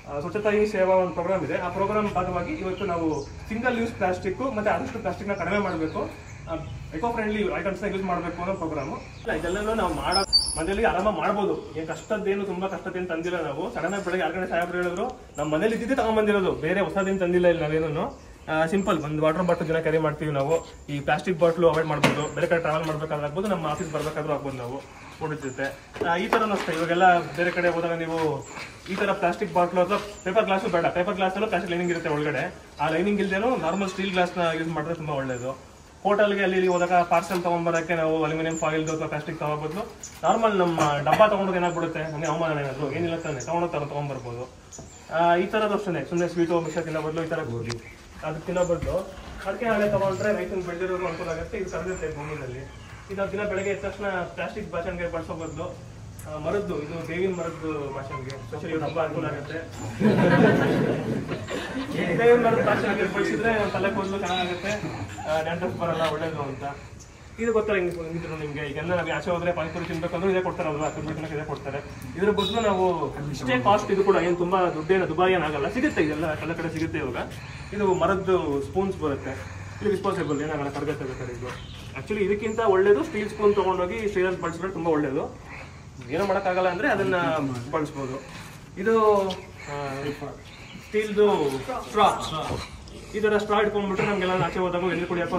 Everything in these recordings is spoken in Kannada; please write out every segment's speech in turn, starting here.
ಆ, ಸ್ವಚ್ಛತಾ ಹಿ ಸೇವಾ ಒಂದು ಪ್ರೋಗ್ರಾಮ್ ಇದೆ ಆ ಪ್ರೋಗ್ರಾಮ್ ಭಾಗವಾಗಿ ಇವತ್ತು ನಾವು ಸಿಂಗಲ್ ಯೂಸ್ ಪ್ಲಾಸ್ಟಿಕ್ ಮತ್ತೆ ಆದಷ್ಟು ಪ್ಲಾಸ್ಟಿಕ್ ನ ಕಡಿಮೆ ಮಾಡಬೇಕು ಎಕೋ ಫ್ರೆಂಡ್ಲಿ ಐಟಮ್ಸ್ ನ ಯೂಸ್ ಮಾಡಬೇಕು ಅನ್ನೋ ಪ್ರೋಗ್ರಾಮ್ ಇದೆಲ್ಲ ನಾವು ಮಾಡೋ ಮನೇಲಿ ಆರಾಮ ಮಾಡ್ಬೋದು ಏನ್ ಕಷ್ಟದ್ದೇನು ತುಂಬಾ ಕಷ್ಟದೇನು ತಂದಿಲ್ಲ ನಾವು ಸಡನ್ ಆಗಿ ಬೆಳಗ್ಗೆ ಆರು ಗಂಟೆ ಸಾಹೇಬ್ರು ಹೇಳಿದ್ರು ನಮ್ಮ ಮನೇಲಿ ಇದ್ದಿದ್ದೆ ತಗೊಂಡ್ಬಂದಿರೋದು ಬೇರೆ ಹೊಸದೇನು ತಂದಿಲ್ಲ ಇಲ್ಲ ನಾವೇನು ಸಿಂಪಲ್ ಒಂದು ವಾಟರ್ ಬಾಟಲ್ ದಿನ ಕ್ಯಾರಿ ಮಾಡ್ತೀವಿ ನಾವು ಈ ಪ್ಲಾಸ್ಟಿಕ್ ಬಾಟ್ಲು ಅವಾಯ್ಡ್ ಮಾಡ್ಬೋದು ಬೇರೆ ಕಡೆ ಟ್ರಾವೆಲ್ ಮಾಡ್ಬೇಕಾದ್ರೆ ಆಗ್ಬೋದು ನಮ್ಮ ಆಫೀಸ್ ಬರ್ಬೇಕಾದ್ರೂ ಆಗ್ಬೋದು ನಾವು ಉಳಿತೈತೆ ಈ ಥರನೂ ಅಷ್ಟೇ ಇವಾಗೆಲ್ಲ ಬೇರೆ ಕಡೆ ಹೋದಾಗ ನೀವು ಈ ತರ ಪ್ಲಾಸ್ಟಿಕ್ ಬಾಟ್ಲು ಅಥವಾ ಪೇಪರ್ ಗ್ಲಾಸು ಬೇಡ ಪೇಪರ್ ಗ್ಲಾಸಲ್ಲೂ ಪ್ಲಾಸ್ಟಿಕ್ ಲೈನಿಂಗ್ ಇರುತ್ತೆ ಒಳಗಡೆ ಆ ಲೈನಿಂಗ್ ಇಲ್ದೇನು ನಾರ್ಮಲ್ ಸ್ಟೀಲ್ ಗ್ಲಾಸ್ನ ಯೂಸ್ ಮಾಡಿದ್ರೆ ತುಂಬಾ ಒಳ್ಳೇದು ಹೋಟೆಲ್ಗೆ ಅಲ್ಲಿ ಇಲ್ಲಿ ಹೋದಾಗ ಪಾರ್ಸೆಲ್ ತಗೊಂಡ್ಬರಕ್ಕೆ ನಾವು ಅಲ್ಯೂಮಿನಿಯಂ ಫಾಯಿಲ್ ಅಥವಾ ಪ್ಲಾಸ್ಟಿಕ್ ತಗೋಬೋದು ನಾರ್ಮಲ್ ನಮ್ಮ ಡಬ್ಬ ತಗೊಂಡೋಗಿ ಏನಾಗ್ಬಿಡುತ್ತೆ ನಮಗೆ ಅವಮಾನ ಏನಾದ್ರು ಏನಿಲ್ಲ ತಾನೆ ತಗೊಂಡೋಗಿ ತರ ತಗೊಂಡ್ಬರ್ಬೋದು ಆ, ಈ ಥರದ್ದು ಅಷ್ಟೇ ಸುಮ್ಮನೆ ಸ್ವೀಟು ಮಿಕ್ಸರ್ ತಿನ್ನೋ ಬದಲು ಈ ಥರ ಅದು ತಿನ್ನೋ ಬದಲು ಅಡಿಕೆ ಹಾಳೆ ತಗೊಂಡ್ರೆ ರೈತನ ಬೆಳೆದಿರೋರು ಅನುಕೂಲ ಆಗುತ್ತೆ ಇದು ಕರೆದಿರುತ್ತೆ ಭೂಮಿನಲ್ಲಿ ಇದು ದಿನ ಬೆಳಗ್ಗೆ ಎದ್ದ ತಕ್ಷಣ ಪ್ಲಾಸ್ಟಿಕ್ ಬಾಚಣಿಗೆ ಬಳಸೋ ಬದಲು ಆ, ಮರದ್ದು ಇದು ಬೇವಿನ ಮರದ್ದು ಬಾಚಣಿಗೆ ಸ್ಪೆಷಲಿ ಹಬ್ಬ ಅನುಕೂಲ ಆಗುತ್ತೆ ಬೇವಿನ ಮರದ ಬಾಚಣಿಗೆ ಬಳಸಿದ್ರೆ ತಲೆ ಕೂದಲು ಚೆನ್ನಾಗುತ್ತೆ ಡ್ಯಾಂಡ್ರಫ್ ಬರಲ್ಲ ಒಳ್ಳೇದು ಅಂತ ಇದು ಗೊತ್ತಲ್ಲ ಹಿಂಗ್ ಹಿಂಗಿದ್ರು ನಿಮ್ಗೆ ಈಗೆಲ್ಲ ನಾವು ಆಚೆ ಹೋದ್ರೆ ಪಾನಿಪುರಿ ತಿನ್ಬೇಕಂದ್ರೆ ಇದೇ ಕೊಡ್ತಾರಲ್ವಾ ತಿನ್ಬೇಕು ತಿನ್ನಕ್ಕೆ ಇದೇ ಕೊಡ್ತಾರೆ ಇದ್ರ ಬದಲು ನಾವು ಇಷ್ಟೇ ಕಾಸ್ಟ್ ಇದು ಕೂಡ ಏನು ತುಂಬಾ ದುಡ್ಡೇನು ದುಬಾರಿ ಏನಾಗಲ್ಲ ಸಿಗುತ್ತೆ ಇದೆಲ್ಲ ಎಲ್ಲ ಕಡೆ ಸಿಗುತ್ತೆ ಇವಾಗ ಇದು ಮರದ್ದು ಸ್ಪೂನ್ಸ್ ಬರುತ್ತೆ ಇದು ಡಿಸ್ಪೋಸೇಬಲ್ ಏನಾಗಲ್ಲ ಕರ್ಗತ್ತೆ ಬೇಕಾದ್ರೆ ಇದು ಆಕ್ಚುಲಿ ಇದಕ್ಕಿಂತ ಒಳ್ಳೇದು ಸ್ಟೀಲ್ ಸ್ಪೂನ್ ತಗೊಂಡೋಗಿ ಸ್ಟೀಲ್ ಬಳಸಿದ್ರೆ ತುಂಬಾ ಒಳ್ಳೇದು ಏನೋ ಮಾಡೋಕ್ಕಾಗಲ್ಲ ಅಂದ್ರೆ ಅದನ್ನ ಬಳಸ್ಬೋದು ಇದು ಸ್ಟೀಲ್ದು ಸ್ಟ್ರಾ ಈ ತರ ಸ್ಟ್ರಾ ಇಟ್ಕೊಂಡ್ಬಿಟ್ರೆ ನಮ್ಗೆಲ್ಲ ಆಚೆ ಹೋದಾಗ ಎಣ್ಣೆ ಕುಡಿಯಕ್ಕೋ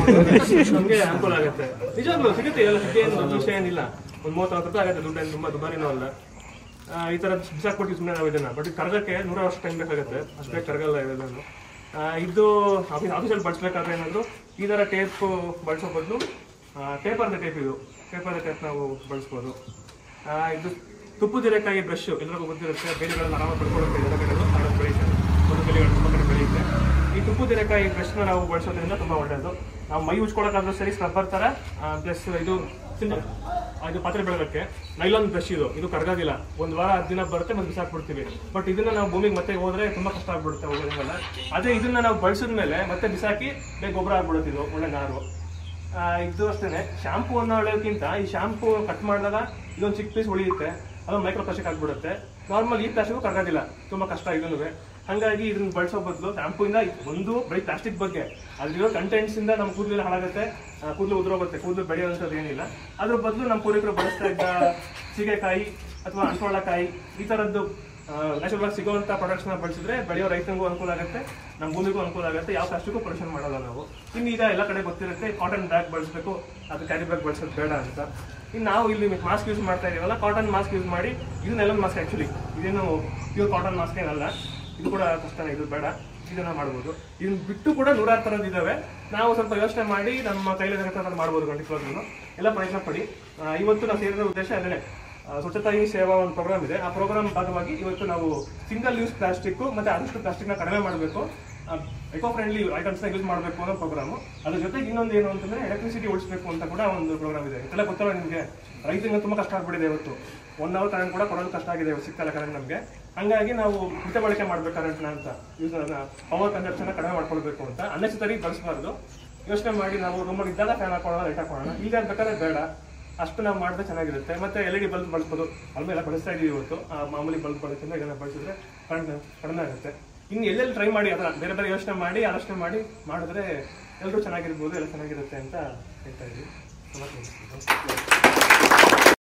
ನಮಗೆ ಅನುಕೂಲ ಆಗುತ್ತೆ ನಿಜವಾಗ್ಲೂ ಸಿಗುತ್ತೆ ಎಲ್ಲ ಸಿಗುತ್ತೆ ಏನು ದೊಡ್ಡ ವಿಷಯ ಏನಿಲ್ಲ ಒಂದು ಮೂವತ್ತು ರೂಪಾಯಿ ಆಗುತ್ತೆ ದುಡ್ಡು ಏನು ತುಂಬಾ ದುಬಾರಿನೂ ಅಲ್ಲ ಆ, ಈ ತರ ಬಿಸಾಕ್ಬಿಟ್ಟು ಸುಮ್ಮನೆ ನಾವು ಇದನ್ನ ಬಟ್ ಕರ್ಗಕ್ಕೆ ನೂರ ವರ್ಷ ಟೈಮ್ ಬೇಕಾಗುತ್ತೆ ಅಷ್ಟು ಬೇಗ ಕರಗಲ್ಲ ಇವೆಲ್ಲನು ಆ, ಇದು ಆಫೀಸ್ ಆಫೀಸಲ್ಲಿ ಬಳಸ್ಬೇಕಾದ್ರೆ ಏನಾದ್ರು ಈ ತರ ಟೇಪ್ ಬಳಸೋ ಬದಲು ಪೇಪರ್ದ ಟೇಪ್ ಇದು ಪೇಪರ್ದ ಟೇಪ್ ನಾವು ಬಳಸ್ಬೋದು ಆ, ಇದು ತುಪ್ಪದ ಹೀರೆಕಾಯಿ ಬ್ರಷ್ ಎಲ್ಲರಿಗೂ ಗೊತ್ತಿರುತ್ತೆ ಬೇಲಿಗಳನ್ನ ಆರಾಮಾಗಿ ಪಡ್ಕೊಳ್ಳುತ್ತೆ ಎಲ್ಲ ಕಡೆ ಆರಾಮ ಬೆಳೆಯುತ್ತೆ ಒಂದು ಬೇಲಿಗಳು ತುಂಬ ಕಡೆ ಬೆಳೆಯುತ್ತೆ ಈ ತುಪ್ಪದ ಹೀರೆಕಾಯಿ ಬ್ರಷ್ನ ನಾವು ಬಳಸೋದ್ರಿಂದ ತುಂಬಾ ಒಳ್ಳೆಯದು ನಾವು ಮೈ ಉಜ್ಕೊಳಕ್ಕಾದ್ರೂ ಸರಿ ಸ್ಕ್ರಬ್ಬರ್ ಥರ ಪ್ಲಸ್ ಇದು ಸಿಂದ- ಆ, ಇದು ಪಾತ್ರೆ ಬೆಳಗಕ್ಕೆ ನೈಲಾನ್ ಬ್ರಷ್ ಇದು ಇದು ಕರಗೋದಿಲ್ಲ ಒಂದು ವಾರ ಹತ್ತು ದಿನ ಬರುತ್ತೆ ಮತ್ತೆ ಬಿಸಾಕ್ಬಿಡ್ತೀವಿ ಬಟ್ ಇದನ್ನ ನಾವು ಭೂಮಿಗೆ ಮತ್ತೆ ಹೋದ್ರೆ ತುಂಬಾ ಕಷ್ಟ ಆಗ್ಬಿಡುತ್ತೆ ಹೋಗೋದ್ರಿಂದ ಅದೇ ಇದನ್ನ ನಾವು ಬಳಸಿದ್ಮೇಲೆ ಮತ್ತೆ ಬಿಸಾಕಿ ಬೇಗ ಗೊಬ್ಬರ ಆಗ್ಬಿಡುತ್ತೆ ಇದು ಒಳ್ಳೆ ನಾರು ಆ, ಇದು ಅಷ್ಟೇನೆ ಶಾಂಪೂ ಅನ್ನ ಹೊಳೆಯೋಕ್ಕಿಂತ ಈ ಶಾಂಪೂ ಕಟ್ ಮಾಡಿದಾಗ ಇದೊಂದು ಚಿಕ್ಕ ಪೀಸ್ ಉಳಿಯುತ್ತೆ ಅದೊಂದು ಮೈಕ್ರೋ ಪ್ಲಾಸ್ಟಿಕ್ ಆಗ್ಬಿಡುತ್ತೆ ನಾರ್ಮಲ್ ಈ ಪ್ಲಾಸ್ಟಿಕ್ ಕರಗೋದಿಲ್ಲ ತುಂಬಾ ಕಷ್ಟ ಇದನ್ನು ಹಂಗಾಗಿ ಇದನ್ನ ಬಳಸೋ ಬದಲು ಶಾಂಪೂ ಇಂದ ಒಂದು ಬರೀ ಪ್ಲಾಸ್ಟಿಕ್ ಬಗ್ಗೆ ಅದ್ರಿರೋ ಕಂಟೆಂಟ್ಸ್ ಇಂದ ನಮ್ಮ ಕೂದಲೆಲ್ಲ ಹಾಳಾಗುತ್ತೆ ಆ, ಕೂದಲು ಉದುರೋಗುತ್ತೆ ಕೂದಲು ಬೆಳೆಯೋಂಥದ್ದು ಏನಿಲ್ಲ ಅದ್ರ ಬದಲು ನಮ್ಮ ಪೂರ್ವಿಕರು ಬಳಸ್ತಾ ಇದ್ದ ಸೀಗೆಕಾಯಿ ಅಥವಾ ಅಂಟ್ವಾಳಕಾಯಿ ಈ ತರದ್ದು ನ್ಯಾಚುರಲ್ ಆಗಿ ಸಿಗುವಂತ ಪ್ರಾಡಕ್ಟ್ಸ್ ನ ಬಳಸಿದ್ರೆ ಬೆಳೆಯೋ ರೈತನಿಗೂ ಅನುಕೂಲ ಆಗುತ್ತೆ ನಮ್ಮ ಭೂಮಿಗೂ ಅನುಕೂಲ ಆಗುತ್ತೆ ಯಾವ ಪ್ಲಾಸ್ಟಿಕ್ಕು ಪೊಲ್ಯೂಷನ್ ಮಾಡಲ್ಲ ನಾವು ಇನ್ನು ಈಗ ಎಲ್ಲ ಕಡೆ ಗೊತ್ತಿರುತ್ತೆ ಕಾಟನ್ ಬ್ಯಾಗ್ ಬಳಸಬೇಕು ಅದು ಕ್ಯಾರಿ ಬ್ಯಾಗ್ ಬಳಸೋದು ಬೇಡ ಅಂತ ಇನ್ನು ನಾವು ಇಲ್ಲಿ ಮಾಸ್ಕ್ ಯೂಸ್ ಮಾಡ್ತಾ ಇದೀವಲ್ಲ ಕಾಟನ್ ಮಾಸ್ಕ್ ಯೂಸ್ ಮಾಡಿ ಇದು ನೆಲನ್ ಮಾಸ್ಕ್ ಆಕ್ಚುಲಿ ಇದೇನು ಪ್ಯೂರ್ ಕಾಟನ್ ಮಾಸ್ಕ್ ಏನಲ್ಲ ಇದು ಕೂಡ ಕಷ್ಟನೇ ಇದು ಬೇಡ ಇದನ್ನ ಮಾಡ್ಬೋದು ಇದನ್ನ ಬಿಟ್ಟು ಕೂಡ ನೂರಾರು ಥರದ್ದು ಇದಾವೆ ನಾವು ಸ್ವಲ್ಪ ಯೋಚನೆ ಮಾಡಿ ನಮ್ಮ ಕೈಲಿ ಮಾಡ್ಬೋದು ಖಂಡಿತವಾಗ್ಲೂ ಎಲ್ಲ ಪ್ರಯತ್ನ ಪಡಿ ಆ, ಇವತ್ತು ನಾವು ಸೇರಿದ ಉದ್ದೇಶ ಅದೇ ಆ, ಸ್ವಚ್ಛತಾ ಹಿ ಸೇವಾ ಒಂದು ಪ್ರೋಗ್ರಾಮ್ ಇದೆ ಆ ಪ್ರೋಗ್ರಾಮ್ ಭಾಗವಾಗಿ ಇವತ್ತು ನಾವು ಸಿಂಗಲ್ ಯೂಸ್ ಪ್ಲಾಸ್ಟಿಕ್ ಮತ್ತೆ ಆದಷ್ಟು ಪ್ಲಾಸ್ಟಿಕ್ ನ ಕಡಿಮೆ ಮಾಡಬೇಕು ಎಕೋ ಫ್ರೆಂಡ್ಲಿ ಐಟಮ್ಸ್ ನ ಯೂಸ್ ಮಾಡಬೇಕು ಅನ್ನೋ ಪ್ರೋಗ್ರಾಮ್ ಅದ್ರ ಜೊತೆಗೆ ಇನ್ನೊಂದು ಏನು ಅಂತಂದ್ರೆ ಎಲೆಕ್ಟ್ರಿಸಿಟಿ ಉಳಿಸಬೇಕು ಅಂತ ಕೂಡ ಒಂದು ಪ್ರೋಗ್ರಾಮ್ ಇದೆ ಇದೆಲ್ಲ ಗೊತ್ತಲ್ಲ ನಿಮಗೆ ರೈತರಿಗೆ ತುಂಬಾ ಕಷ್ಟ ಆಗ್ಬಿಟ್ಟಿದೆ ಇವತ್ತು ಒನ್ ಅವರ್ ಕರೆಂಟ್ ಕೂಡ ಕೊಡೋದು ಕಷ್ಟ ಆಗಿದೆ ಇವತ್ತು ಸಿಗ್ತಲ್ಲ ಕರೆಂಟ್ ನಮಗೆ ಹಂಗಾಗಿ ನಾವು ಮಿತ ಬಳಕೆ ಮಾಡ್ಬೇಕು ಕರೆಂಟ್ನ ಅಂತ ಯೂಸ್ ಪವರ್ ಕನ್ಸಪ್ಷನ್ ಕಡಿಮೆ ಮಾಡ್ಕೊಳ್ಬೇಕು ಅಂತ ಅನ್ನೆಸರಿ ಬಳಸಬಾರ್ದು ಯೋಚನೆ ಮಾಡಿ ನಾವು ರೂಮಲ್ಲಿ ಇದ್ದಾಗ ಫ್ಯಾನ್ ಹಾಕೊಳ್ಳೋಣ ಲೈಟ್ ಹಾಕೊಳ್ಳೋಣ ಈಗ ಬೇಕಾದ್ರೆ ಬೇಡ ಅಷ್ಟು ನಾವು ಮಾಡಿದ್ರೆ ಚೆನ್ನಾಗಿರುತ್ತೆ ಮತ್ತೆ ಎಲ್ ಇ ಡಿ ಬಲ್ಬ್ ಬಳಸ್ಬೋದು ಬಲ್ಬ್ ಎಲ್ಲ ಬಳಸ್ತಾ ಇದೀವಿ ಇವತ್ತು ಆ ಮಾಮೂಲಿ ಬಲ್ಬ್ ಬಳಸಿದ್ರೆ ಇದನ್ನ ಬಳಸಿದ್ರೆ ಕರೆಂಟ್ ಕಡಿಮೆ ಆಗುತ್ತೆ ಇನ್ನು ಎಲ್ಲೆಲ್ಲಿ ಟ್ರೈ ಮಾಡಿ ಅದನ್ನ ಬೇರೆ ಬೇರೆ ಯೋಚನೆ ಮಾಡಿ ಆಲೋಚನೆ ಮಾಡಿ ಮಾಡಿದ್ರೆ ಎಲ್ಲರೂ ಚೆನ್ನಾಗಿರ್ಬೋದು ಎಲ್ಲ ಚೆನ್ನಾಗಿರುತ್ತೆ ಅಂತ ಹೇಳ್ತಾ ಇದ್ದೀವಿ